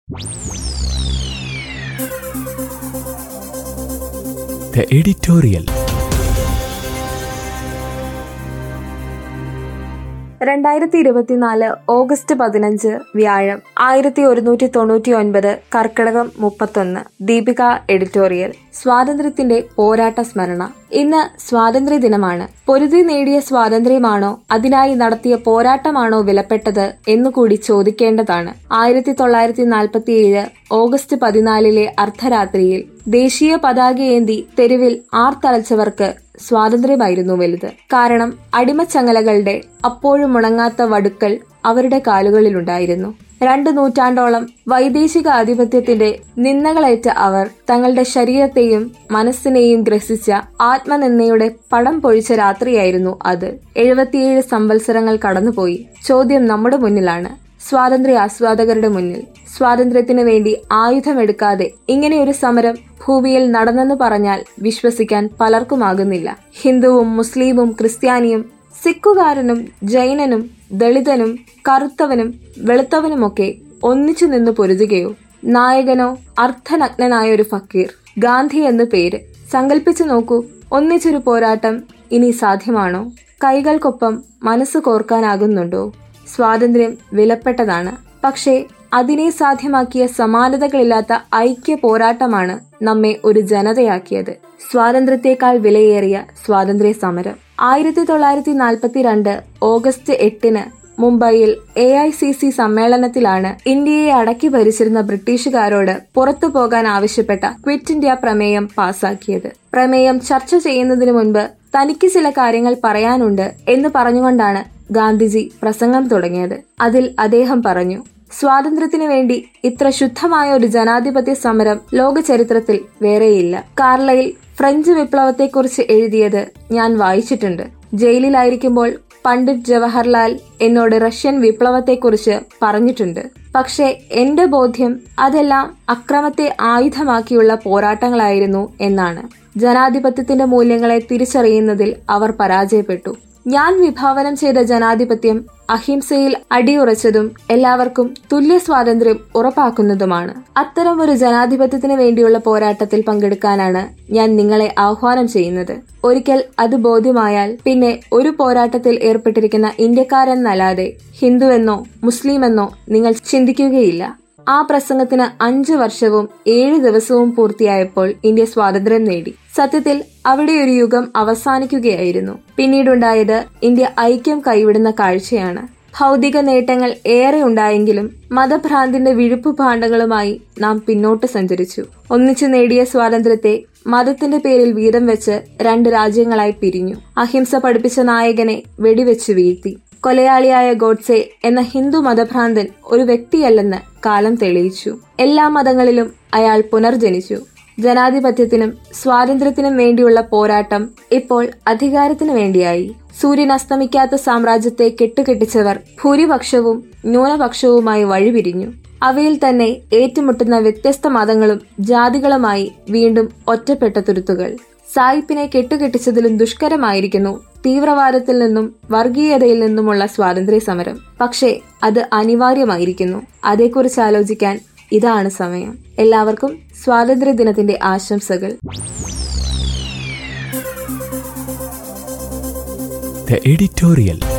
The editorial. രണ്ടായിരത്തി ഇരുപത്തിനാല് August പതിനഞ്ച് വ്യാഴം ആയിരത്തി ഒരുന്നൂറ്റി തൊണ്ണൂറ്റി ഒൻപത് കർക്കിടകം മുപ്പത്തൊന്ന് ദീപിക എഡിറ്റോറിയൽ സ്വാതന്ത്ര്യത്തിന്റെ പോരാട്ട സ്മരണ ഇന്ന് സ്വാതന്ത്ര്യ ദിനമാണ് പൊരുതി നേടിയ സ്വാതന്ത്ര്യമാണോ അതിനായി നടത്തിയ പോരാട്ടമാണോ വിലപ്പെട്ടത് എന്നുകൂടി ചോദിക്കേണ്ടതാണ് ആയിരത്തി തൊള്ളായിരത്തി നാൽപ്പത്തിയേഴ് ഓഗസ്റ്റ് പതിനാലിലെ അർദ്ധരാത്രിയിൽ ദേശീയ പതാകയേന്തി തെരുവിൽ ആർത്തലച്ചവർക്ക് സ്വാതന്ത്ര്യമായിരുന്നു വലുത് കാരണം അടിമച്ചങ്ങലകളുടെ അപ്പോഴും മുണങ്ങാത്ത വടുക്കൾ അവരുടെ കാലുകളിലുണ്ടായിരുന്നു രണ്ടു നൂറ്റാണ്ടോളം വൈദേശിക ആധിപത്യത്തിന്റെ നിന്ദകളേറ്റ അവർ തങ്ങളുടെ ശരീരത്തെയും മനസ്സിനെയും ഗ്രസിച്ച ആത്മനിന്ദയുടെ പടം പൊഴിച്ച രാത്രിയായിരുന്നു അത് എഴുപത്തിയേഴ് സംവത്സരങ്ങൾ കടന്നുപോയി ചോദ്യം നമ്മുടെ മുന്നിലാണ് സ്വാതന്ത്ര്യ ആസ്വാദകരുടെ മുന്നിൽ സ്വാതന്ത്ര്യത്തിനു വേണ്ടി ആയുധമെടുക്കാതെ ഇങ്ങനെയൊരു സമരം ഭൂമിയിൽ നടന്നെന്ന് പറഞ്ഞാൽ വിശ്വസിക്കാൻ പലർക്കുമാകുന്നില്ല ഹിന്ദുവും മുസ്ലിമും ക്രിസ്ത്യാനിയും സിഖുകാരനും ജൈനനും ദളിതനും കറുത്തവനും വെളുത്തവനുമൊക്കെ ഒന്നിച്ചു നിന്ന് പൊരുതുകയോ നായകനോ അർത്ഥനഗ്നനായ ഒരു ഫക്കീർ ഗാന്ധി എന്ന് പേര് സങ്കല്പിച്ചു നോക്കൂ ഒന്നിച്ചൊരു പോരാട്ടം ഇനി സാധ്യമാണോ കൈകൾക്കൊപ്പം മനസ്സ് കോർക്കാനാകുന്നുണ്ടോ സ്വാതന്ത്ര്യം വിലപ്പെട്ടതാണ് പക്ഷേ അതിനെ സാധ്യമാക്കിയ സമാനതകളില്ലാത്ത ഐക്യ പോരാട്ടമാണ് നമ്മെ ഒരു ജനതയാക്കിയത് സ്വാതന്ത്ര്യത്തെക്കാൾ വിലയേറിയ സ്വാതന്ത്ര്യ സമരം ആയിരത്തി തൊള്ളായിരത്തി നാൽപ്പത്തിരണ്ട് ഓഗസ്റ്റ് എട്ടിന് മുംബൈയിൽ എ ഐ സി സി സമ്മേളനത്തിലാണ് ഇന്ത്യയെ അടക്കി ഭരിച്ചിരുന്ന ബ്രിട്ടീഷുകാരോട് പുറത്തു പോകാൻ ആവശ്യപ്പെട്ട ക്വിറ്റ് ഇന്ത്യ പ്രമേയം പാസാക്കിയത് പ്രമേയം ചർച്ച ചെയ്യുന്നതിന് മുൻപ് തനിക്ക് ചില കാര്യങ്ങൾ പറയാനുണ്ട് എന്ന് പറഞ്ഞുകൊണ്ടാണ് ഗാന്ധിജി പ്രസംഗം തുടങ്ങിയത് അതിൽ അദ്ദേഹം പറഞ്ഞു സ്വാതന്ത്ര്യത്തിനു വേണ്ടി ഇത്ര ശുദ്ധമായ ഒരു ജനാധിപത്യ സമരം ലോക ചരിത്രത്തിൽ വേറെയില്ല കാർലയിൽ ഫ്രഞ്ച് വിപ്ലവത്തെക്കുറിച്ച് എഴുതിയത് ഞാൻ വായിച്ചിട്ടുണ്ട് ജയിലിലായിരിക്കുമ്പോൾ പണ്ഡിറ്റ് ജവഹർലാൽ എന്നോട് റഷ്യൻ വിപ്ലവത്തെക്കുറിച്ച് പറഞ്ഞിട്ടുണ്ട് പക്ഷേ എന്റെ ബോധ്യം അതെല്ലാം അക്രമത്തെ ആയുധമാക്കിയുള്ള പോരാട്ടങ്ങളായിരുന്നു എന്നാണ് ജനാധിപത്യത്തിന്റെ മൂല്യങ്ങളെ തിരിച്ചറിയുന്നതിൽ അവർ പരാജയപ്പെട്ടു ഞാൻ വിഭാവനം ചെയ്ത ജനാധിപത്യം അഹിംസയിൽ അടിയുറച്ചതും എല്ലാവർക്കും തുല്യ സ്വാതന്ത്ര്യം ഉറപ്പാക്കുന്നതുമാണ് അത്തരം ഒരു ജനാധിപത്യത്തിന് വേണ്ടിയുള്ള പോരാട്ടത്തിൽ പങ്കെടുക്കാനാണ് ഞാൻ നിങ്ങളെ ആഹ്വാനം ചെയ്യുന്നത് ഒരിക്കൽ അത് ബോധ്യമായാൽ പിന്നെ ഒരു പോരാട്ടത്തിൽ ഏർപ്പെട്ടിരിക്കുന്ന ഇന്ത്യക്കാരെന്നല്ലാതെ ഹിന്ദുവെന്നോ മുസ്ലിമെന്നോ നിങ്ങൾ ചിന്തിക്കുകയില്ല ആ പ്രസംഗത്തിന് അഞ്ചു വർഷവും ഏഴ് ദിവസവും പൂർത്തിയായപ്പോൾ ഇന്ത്യ സ്വാതന്ത്ര്യം നേടി സത്യത്തിൽ അവിടെ ഒരു യുഗം അവസാനിക്കുകയായിരുന്നു പിന്നീടുണ്ടായത് ഇന്ത്യ ഐക്യം കൈവിടുന്ന കാഴ്ചയാണ് ഭൗതിക നേട്ടങ്ങൾ ഏറെ ഉണ്ടായെങ്കിലും മതഭ്രാന്തിന്റെ വിഴുപ്പ് ഭാണ്ഡങ്ങളുമായി നാം പിന്നോട്ട് സഞ്ചരിച്ചു ഒന്നിച്ചു നേടിയ സ്വാതന്ത്ര്യത്തെ മതത്തിന്റെ പേരിൽ വീതം വെച്ച് രണ്ട് രാജ്യങ്ങളായി പിരിഞ്ഞു അഹിംസ പഠിപ്പിച്ച നായകനെ വെടിവെച്ച് വീഴ്ത്തി കൊലയാളിയായ ഗോഡ്സെ എന്ന ഹിന്ദു മതഭ്രാന്തൻ ഒരു വ്യക്തിയല്ലെന്ന് കാലം തെളിയിച്ചു എല്ലാ മതങ്ങളിലും അയാൾ പുനർജനിച്ചു ജനാധിപത്യത്തിനും സ്വാതന്ത്ര്യത്തിനും വേണ്ടിയുള്ള പോരാട്ടം ഇപ്പോൾ അധികാരത്തിനു വേണ്ടിയായി സൂര്യൻ അസ്തമിക്കാത്ത സാമ്രാജ്യത്തെ കെട്ടുകെട്ടിച്ചവർ ഭൂരിപക്ഷവും ന്യൂനപക്ഷവുമായി വഴിപിരിഞ്ഞു അവയിൽ തന്നെ ഏറ്റുമുട്ടുന്ന വ്യത്യസ്ത മതങ്ങളും ജാതികളുമായി വീണ്ടും ഒറ്റപ്പെട്ട തുരുത്തുകൾ സായിപ്പിനെ കെട്ടുകെട്ടിച്ചതിലും ദുഷ്കരമായിരിക്കുന്നു തീവ്രവാദത്തിൽ നിന്നും വർഗീയതയിൽ നിന്നുമുള്ള സ്വാതന്ത്ര്യ സമരം പക്ഷേ അത് അനിവാര്യമായിരിക്കുന്നു അതേക്കുറിച്ച് ആലോചിക്കാൻ ഇതാണ് സമയം എല്ലാവർക്കും സ്വാതന്ത്ര്യ ദിനത്തിന്റെ ആശംസകൾ The editorial.